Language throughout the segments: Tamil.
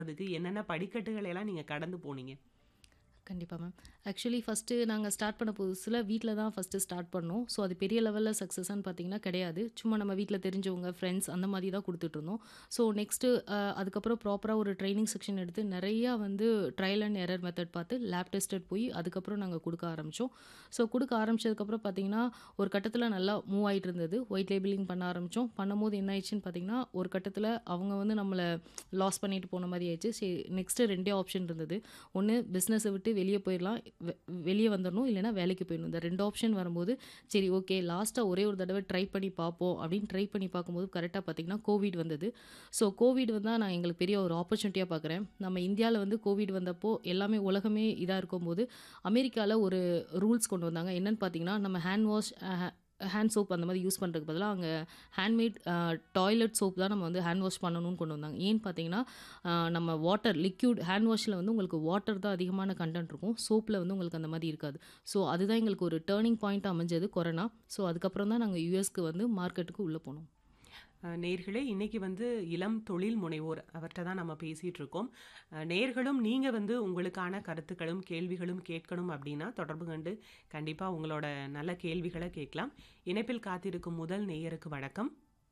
அதுக்கு என்னென்ன படிக்கட்டுகள் எல்லாம் நீங்க கடந்து போனீங்க? கண்டிப்பா மேம். ஆக்சுவலி ஃபர்ஸ்ட்டு நாங்க ஸ்டார்ட் பண்ண புதுசுல வீட்ல தான் ஃபர்ஸ்ட்டு ஸ்டார்ட் பண்ணோம். ஸோ அது பெரிய லெவல்ல சக்ஸஸான்னு பார்த்தீங்கன்னா கிடையாது. சும்மா நம்ம வீட்ல தெரிஞ்சவங்க, ஃப்ரெண்ட்ஸ் அந்த மாதிரி தான் குடுத்துட்டுருந்தோம். ஸோ நெக்ஸ்ட்டு அ அதுக்கப்புறம் ப்ராப்பரா ஒரு ட்ரெய்னிங் செக்ஷன் எடுத்து நெறையா வந்து ட்ரையல் அண்ட் எரர் மெத்தட் பார்த்து லேப் டெஸ்டட் போய் அதுக்கப்புறம் நாங்க குடுக்க ஆரம்பிச்சோம். ஸோ குடுக்க ஆரம்பிச்சதுக்கப்புறம் பார்த்தீங்கன்னா, ஒரு கட்டத்தில நல்லா மூவ் ஆயிட்டு இருந்தது. ஒயிட் லேபிளிங் பண்ண ஆரம்பிச்சோம். பண்ணும்போது என்ன ஆயிடுச்சுன்னு பார்த்தீங்கன்னா, ஒரு கட்டத்தில அவங்க வந்து நம்மள லாஸ் பண்ணிட்டு போன மாரி ஆயிடுச்சு. சரி நெக்ஸ்ட்டு 2டே ஆப்ஷன் இருந்தது. ஒண்ணு பிசினஸ விட்டு வெளிய போயிரலாம். வெ வெளிய வந்துரணும். இல்லன்னா வேலைக்கு போயிடணும். இந்த 2 ஆப்ஷன் வரும்போது, சரி ஓகே லாஸ்ட்டா ஒரே ஒரு தடவ ட்ரை பண்ணி பார்ப்போம் அப்படின்னு ட்ரை பண்ணி பார்க்கும்போது கரெக்ட்டா பார்த்தீங்கன்னா, கோவிட் வந்தது. ஸோ கோவிட் வந்தா நான் எங்களுக்கு பெரிய ஒரு ஆப்பர்ச்சுனிட்டியா பார்க்குறேன். நம்ம இந்தியால வந்து கோவிட் வந்தப்போ எல்லாமே உலகமே இதா இருக்கும்போது, அமெரிக்கால ஒரு ரூல்ஸ் கொண்டு வந்தாங்க. என்னன்னு பார்த்தீங்கன்னா, நம்ம hand wash uh hand soap அந்த மாரி யூஸ் பண்றதுக்கு பதிலா அங்க ஹேண்ட்மேட் அ டாய்லெட் சோப் தான் நம்ம வந்து ஹேண்ட் வாஷ் பண்ணணும்னு கொண்டு வந்தாங்க. ஏன்னு பார்த்தீங்கன்னா, அ நம்ம வாட்டர் லிக்விட் ஹேண்ட் வாஷ்ல வந்து உங்களுக்கு வாட்டர் தான் அதிகமான கன்டென்ட் இருக்கும். சோப்ல வந்து உங்களுக்கு அந்த மாரி இருக்காது. ஸோ அதுதான் எங்களுக்கு ஒரு டர்னிங் பாயிண்ட்டா அமைஞ்சது கொரோனா. ஸோ அதுக்கப்புறம் தான் நாங்க யுஎஸ்க்கு வந்து மார்க்கெட்டுக்கு உள்ள போனோம். அ நேயர்களே இன்னைக்கு வந்து இளம் தொழில் முனைவோர் அவர்ட்ட தான் நம்ம பேசிட்டு இருக்கோம். அ நேயர்களும் நீங்க வந்து உங்களுக்கான கருத்துக்களும், கேள்விகளும் கேட்கணும் அப்படின்னா தொடர்பு கொண்டு கண்டிப்பா உங்களோட நல்ல கேள்விகள கேட்கலாம். இணைப்பில் காத்திருக்கும் முதல் நேயருக்கு வணக்கம்.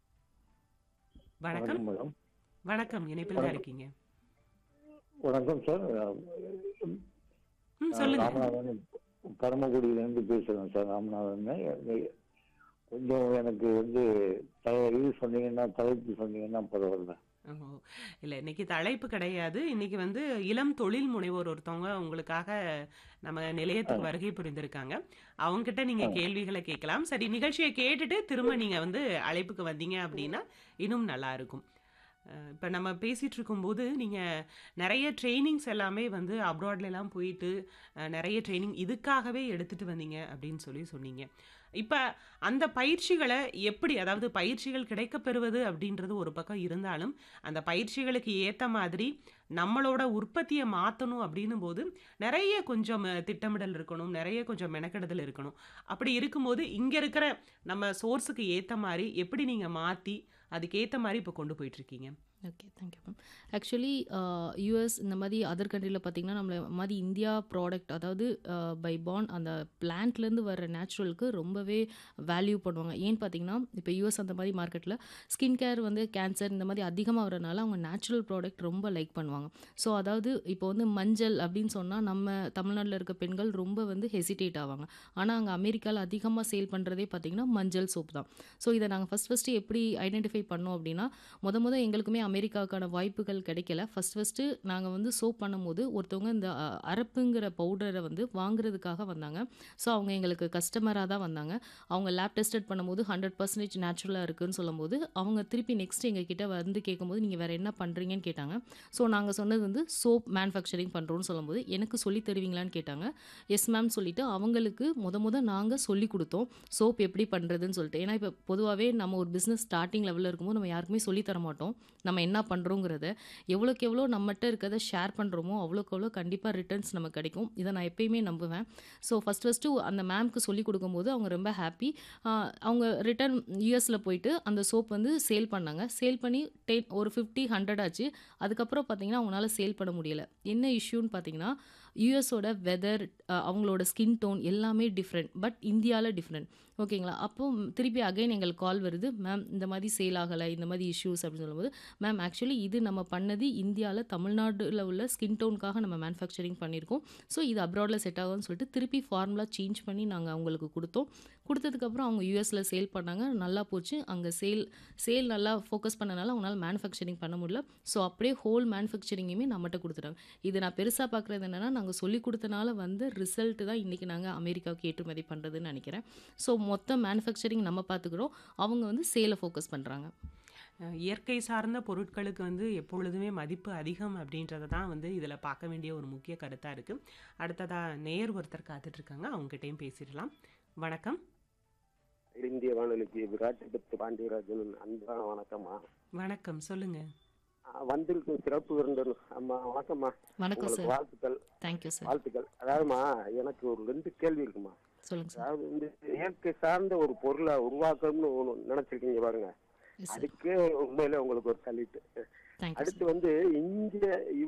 வணக்கம். வணக்கம் மேடம். வணக்கம். இணைப்பில் தான் வணக்கம். இருக்கீங்க. வணக்கம் சார். ம் நான் சொல்லுங்க. ராமநாதன் பரமக்குடியிலேருந்து பேசுறேன் சார் ராமநாதன். எ- கொஞ்சம் எனக்கு வந்து த- இது சொன்னீங்கன்னா தலைப்பு சொன்னீங்கன்னா பரவாயில்ல. ஓ! இல்ல இன்னைக்கு தலைப்பு கிடையாது. இன்னைக்கு வந்து இளம் தொழில் முனைவோர் ஒருத்தவங்க உங்களுக்காக நம்ம ஆ, நிலையத்துக்கு வருகை புரிந்திருக்காங்க. அவங்ககிட்ட நீங்க ஆ, கேள்விகள கேட்கலாம். சரி நிகழ்ச்சிய கேட்டுட்டு திரும்ப நீங்க வந்து அழைப்புக்கு வந்தீங்க அப்படின்னா, இன்னும் நல்லா இருக்கும். அ இப்ப நம்ம பேசிட்டு இருக்கும்போது, நீங்க நெறைய ட்ரெய்னிங்ஸ் எல்லாமே வந்து அப்ராட்லலாம் போயிட்டு, அ நெறைய ட்ரெய்னிங் இதுக்காகவே எடுத்துட்டு வந்தீங்க அப்படின்னு சொல்லி சொன்னீங்க. இப்ப அந்த பயிற்சிகள எப்படி அதாவது பயிற்சிகள் கிடைக்கப் பெறுவது அப்படின்றது ஒரு பக்கம் இருந்தாலும், அந்த பயிற்சிகளுக்கு ஏத்த மாதிரி நம்மளோட உற்பத்திய மாத்தணும் அப்படின்னும்போது, நெறைய கொஞ்சம் அ திட்டமிடல் இருக்கணும். நெறைய கொஞ்சம் மெனக்கெடுதல் இருக்கணும். அப்படி இருக்கும்போது, இங்க இருக்கிற நம்ம சோர்ஸுக்கு ஏத்த மாரி எப்படி நீங்க மாத்தி, அதுக்கேத்த மாரி இப்ப கொண்டு போயிட்டுருக்கீங்க? Okay. Thank you ma'am. Actually uh US இந்த மாரி அதர் கண்ட்ரில பார்த்தீங்கன்னா, நம்மள மாரி இந்தியா ப்ராடக்ட் அதாவது அ பை பார்ன் அந்த பிளான்ட்லேருந்து வர நேச்சுரலுக்கு ரொம்பவே வேல்யூ பண்ணுவாங்க. ஏன்னு பார்த்தீங்கன்னா, இப்ப யுஎஸ் அந்த மாரி மார்க்கெட்ல ஸ்கின் கேர் வந்து கேன்சர் இந்த மாரி அதிகமா வரனால அவங்க நேச்சுரல் ப்ராடக்ட் ரொம்ப லைக் பண்ணுவாங்க. ஸோ அதாவது இப்போ வந்து மஞ்சள் அப்படின்னு சொன்னா, நம்ம தமிழ்நாட்ல இருக்க பெண்கள் ரொம்ப வந்து ஹெசிடேட் ஆவாங்க. ஆனா அங்க அமெரிக்கால அதிகமா சேல் பண்றதே பார்த்தீங்கன்னா, மஞ்சள் சோப் தான். ஸோ இத நாங்க ஃபர்ஸ்ட் ஃபர்ஸ்ட்டு எப்படி ஐடென்டிஃபை பண்ணோம் அப்படின்னா, மொத மொத எங்களுக்குமே அமெரிக்காவுக்கான வாய்ப்புகள் கிடைக்கல. ஃபர்ஸ்ட் ஃபர்ஸ்ட்டு நாங்க வந்து சோப் பண்ணும்போது, ஒருத்தவங்க இந்த அ அரப்புங்கிற பவுடர வந்து வாங்குறதுக்காக வந்தாங்க. ஸோ அவங்க எங்களுக்கு கஸ்டமரா தான் வந்தாங்க. அவங்க லேப் டெஸ்டட் பண்ணும்போது 100% நேச்சுரலா இருக்குன்னு சொல்லும்போது, அவங்க திருப்பி நெக்ஸ்ட் எங்ககிட்ட வந்து கேட்கும்போது, நீங்க வேற என்ன பண்றீங்கன்னு கேட்டாங்க. ஸோ நாங்க சொன்னது வந்து சோப் மேனுஃபேக்சரிங் பண்றோம்னு சொல்லும்போது, எனக்கு சொல்லி தருவீங்களான்னு கேட்டாங்க. எஸ் மேம் சொல்லிட்டு அவங்களுக்கு மொத மொத நாங்க சொல்லிக் குடுத்தோம். சோப் எப்படி பண்றதுன்னு சொல்லிட்டு. ஏன்னா இப்ப பொதுவாவே நம்ம ஒரு பிசினஸ் ஸ்டார்ட்டிங் லெவல்ல இருக்கும்போது, நம்ம யாருக்குமே சொல்லி தர மாட்டோம். நம்ம என்ன பண்றோங்கிறத. எவ்வளோக்கு எவ்வளோ நம்மட்ட இருக்கிறத ஷேர் பண்றோமோ, அவ்வளோக்கு அவ்வளோ கண்டிப்பா ரிட்டர்ன்ஸ் நமக்கு கிடைக்கும். இத நான் எப்பயுமே நம்புவேன். ஸோ ஃபர்ஸ்ட் ஃபர்ஸ்ட்டு அந்த மேம்க்கு சொல்லிக் குடுக்கும்போது அவங்க ரொம்ப ஹேப்பி. அ அவங்க ரிட்டர்ன் யுஎஸ்ல போயிட்டு அந்த சோப் வந்து சேல் பண்ணாங்க. சேல் பண்ணி டென் ஒரு 50, 100 ஆச்சு. அதுக்கப்புறம் பார்த்தீங்கன்னா, அவங்கனால சேல் பண்ண முடியல. என்ன இஷ்யூன்னு பார்த்தீங்கன்னா, யுஎஸோட வெதர் அ அவங்களோட ஸ்கின் டோன் எல்லாமே டிஃப்ரெண்ட். பட் இந்தியால டிஃப்ரெண்ட். ஓகேங்களா? அப்போ திருப்பி அகைன் எங்களுக்கு கால் வருது. மேம் இந்த மாரி சேல் ஆகல. இந்த மாரி இஷ்யூஸ் அப்படின்னு சொல்லும்போது, மேம் ஆக்சுவலி இது நம்ம பண்ணது இந்தியால தமிழ்நாடுல உள்ள ஸ்கின் டோனுக்காக நம்ம மேனுஃபேக்சரிங் பண்ணியிருக்கோம். ஸோ இது அப்ராட்ல செட் ஆகும்னு சொல்லிட்டு திருப்பி ஃபார்முலா சேஞ்ச் பண்ணி நாங்க அவங்களுக்கு குடுத்தோம். குடுத்ததுக்கப்புறம் அவங்க யுஎஸ்ல சேல் பண்ணாங்க. நல்லா போச்சு. அங்க சேல் சேல் நல்லா ஃபோக்கஸ் பண்ணனால அவங்கனால மேனுஃபேக்சரிங் பண்ண முடியல. ஸோ அப்படியே ஹோல் மேனுஃபேக்சரிங்குமே நம்மட்ட குடுத்துட்டாங்க. இது நான் பெருசா பார்க்குறது என்னன்னா, நாங்க சொல்லிக் குடுத்தனால வந்த ரிசல்ட் தான் இன்னைக்கு நாங்க அமெரிக்காவுக்கு ஏற்றுமதி பண்றதுன்னு நெனைக்கிறேன். ஸோ மொத்த மேனுஃபேக்சரிங் நம்ம பார்த்துக்கிறோம். அவங்க வந்து சேல ஃபோக்கஸ் பண்றாங்க. அ இயற்கை சார்ந்த பொருட்களுக்கு வந்து எப்பொழுதுமே மதிப்பு அதிகம் அப்படின்றத தான் வந்து இதில பார்க்க வேண்டிய ஒரு முக்கிய கருத்தா இருக்கு. அடுத்ததா நேயர் ஒருத்தர் காத்துட்டு இருக்காங்க. அவங்ககிட்டயும் பேசிடலாம். வணக்கம். இந்திய வானொலிக்கு விராட்டிபத்து பாண்டியராஜன் அன்பான வணக்கம்மா வணக்கம். சொல்லுங்க. ஆ, வந்திருக்கும் சிறப்பு விருந்தர் அம்மா வணக்கம்மா வணக்கம் உங்களுக்கு சார். வாழ்த்துக்கள் தேங்க் யூ சார். வாழ்த்துக்கள் அதாவதுமா எனக்கு ஒரு ரெண்டு கேள்வி இருக்குமா சொல்லுங்க சார். அதாவது வந்து இயற்கை சார்ந்த ஒரு பொருளை உருவாக்கணும்னு ஒண்ணு நினைச்சிருக்கீங்க பாருங்க எஸ் சார். அதுக்கே உண்மையில உங்களுக்கு ஒரு சலிட்டு தேங்க்யூ அடுத்து வந்து இங்க